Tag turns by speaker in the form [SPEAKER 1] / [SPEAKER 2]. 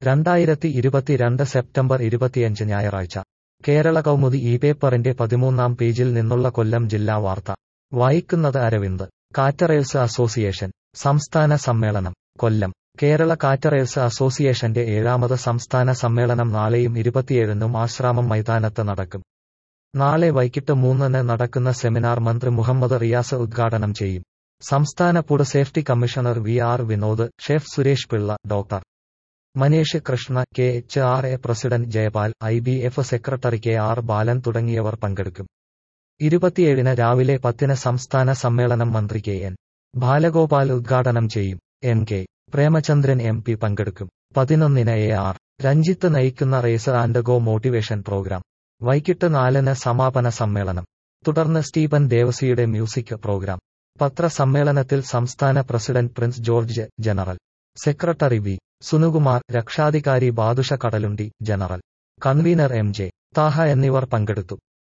[SPEAKER 1] രണ്ടായിരത്തി ഇരുപത്തിരണ്ട് സെപ്റ്റംബർ ഇരുപത്തിയഞ്ച് ഞായറാഴ്ച കേരള കൗമുദി ഈ പേപ്പറിന്റെ പതിമൂന്നാം പേജിൽ നിന്നുള്ള കൊല്ലം ജില്ലാ വാർത്ത വായിക്കുന്നത് അരവിന്ദ് കാറ്ററേഴ്സ് അസോസിയേഷൻ സംസ്ഥാന സമ്മേളനം കൊല്ലം കേരള കാറ്ററേഴ്സ് അസോസിയേഷന്റെ ഏഴാമത് സംസ്ഥാന സമ്മേളനം നാളെയും ഇരുപത്തിയേഴിനും ആശ്രാമം മൈതാനത്ത് നടക്കും നാളെ വൈകിട്ട് മൂന്നിന് നടക്കുന്ന സെമിനാർ മന്ത്രി മുഹമ്മദ് റിയാസ് ഉദ്ഘാടനം ചെയ്യും സംസ്ഥാന food safety commissioner V R Vinod chef Suresh Pillai doctor Manish Krishna K H R A president Jayapal I B F secretary K R Balan തുടങ്ങിയവർ പങ്കെടുക്കും ഇരുപത്തിയേഴിന് രാവിലെ പത്തിന് സംസ്ഥാന സമ്മേളനം മന്ത്രി കെ എൻ ബാലഗോപാൽ ഉദ്ഘാടനം ചെയ്യും N K Premachandran M P പങ്കെടുക്കും പതിനൊന്നിന് എ ആർ രഞ്ജിത്ത് നയിക്കുന്ന race and go motivation programme വൈകിട്ട് നാലിന് സമാപന സമ്മേളനം തുടർന്ന് സ്റ്റീഫൻ ദേവസിയുടെ മ്യൂസിക് പ്രോഗ്രാം പത്രസമ്മേളനത്തിൽ സംസ്ഥാന president Prince George general secretary V Sunukumar രക്ഷാധികാരി Badusha Kadalundi general convener M J Thaha എന്നിവർ പങ്കെടുത്തു